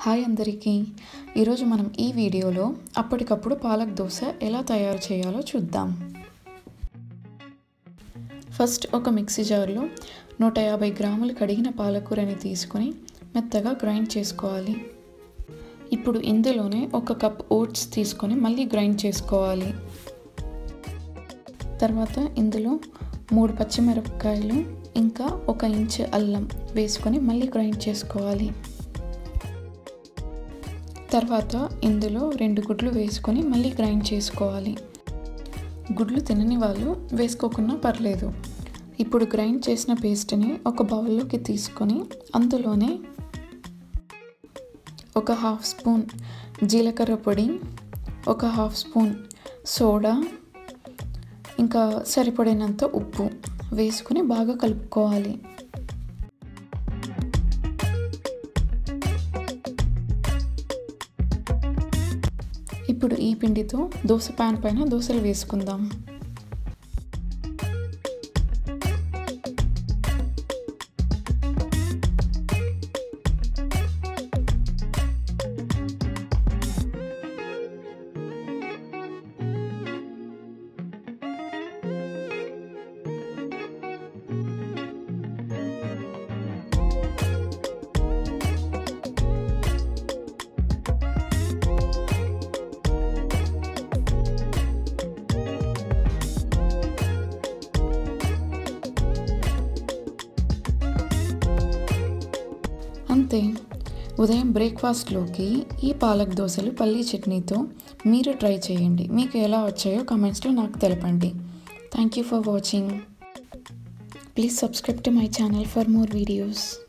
hi అందరికీ ఈరోజు మనం ఈ వీడియోలో అప్పటికప్పుడు పాలక్ దోశ ఎలా తయారు చేయాలో చూద్దాం ఫస్ట్ ఒక మిక్సీ జార్లో నూట యాభై గ్రాములు కడిగిన పాలకూరని తీసుకొని మెత్తగా గ్రైండ్ చేసుకోవాలి ఇప్పుడు ఇందులోనే ఒక కప్ ఓట్స్ తీసుకొని మళ్ళీ గ్రైండ్ చేసుకోవాలి తర్వాత ఇందులో మూడు పచ్చిమిరపకాయలు ఇంకా ఒక ఇంచ్ అల్లం వేసుకొని మళ్ళీ గ్రైండ్ చేసుకోవాలి తర్వాత ఇందులో రెండు గుడ్లు వేసుకొని మళ్ళీ గ్రైండ్ చేసుకోవాలి గుడ్లు తినని వాళ్ళు వేసుకోకున్నా పర్లేదు ఇప్పుడు గ్రైండ్ చేసిన పేస్ట్ని ఒక బౌల్లోకి తీసుకొని అందులోనే ఒక హాఫ్ స్పూన్ జీలకర్ర పొడి ఒక హాఫ్ స్పూన్ సోడా ఇంకా సరిపడినంత ఉప్పు వేసుకొని బాగా కలుపుకోవాలి ఇప్పుడు ఈ పిండితో దోశ ప్యాన్ పైన దోశలు వేసుకుందాం అంతే ఉదయం బ్రేక్ఫాస్ట్లోకి ఈ పాలక్ దోశలు పల్లీ చట్నీతో మీరు ట్రై చేయండి మీకు ఎలా వచ్చాయో కామెంట్స్లో నాకు తెలపండి thank you for watching please subscribe to my channel for more videos